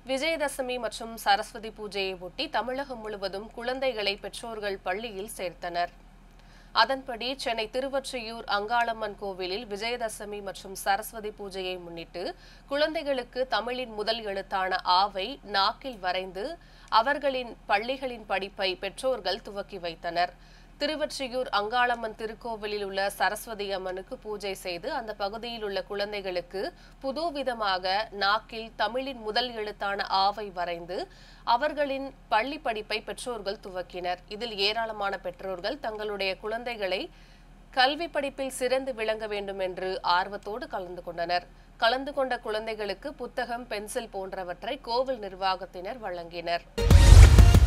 விஜயதசமி மற்றும் சரஸ்வதி பூஜையை ஒட்டி தமிழகம் முழுவதும் குழந்தைகளை பெற்றோர்கள் பள்ளியில் சேர்த்தனர் அதன்படி சென்னை திருவொற்றியூர் அங்காளம்மன் கோவிலில் விஜயதசமி மற்றும் சரஸ்வதி பூஜையை முன்னிட்டு குழந்தைகளுக்கு தமிழின் முதல் எழுத்தான ஆவை நாக்கில் வரைந்து அவர்களின் பள்ளிகளின் படிப்பை பெற்றோர்கள் துவக்கி வைத்தனர் திருவொற்றியூர் அங்காளம்மன் திருக்கோவிலில் உள்ள சரஸ்வதி அம்மனுக்கு பூஜை செய்து அந்த பகுதியில் உள்ள குழந்தைகளுக்கு புதுவிதமாக நாக்கில் தமிழின் முதல் எழுத்தான ஆவை வரைந்து அவர்களின் பள்ளி படிப்பை பெற்றோர்கள் துவக்கினர் இதில் ஏராளமான பெற்றோர்கள் தங்களுடைய குழந்தைகளை கல்வி படிப்பில் சிறந்து விளங்க வேண்டும் என்று ஆர்வத்தோடு கலந்து கொண்டனர் கலந்து கொண்ட குழந்தைகளுக்கு புத்தகம் பென்சில் போன்றவற்றை கோவில் நிர்வாகத்தினர் வழங்கினர்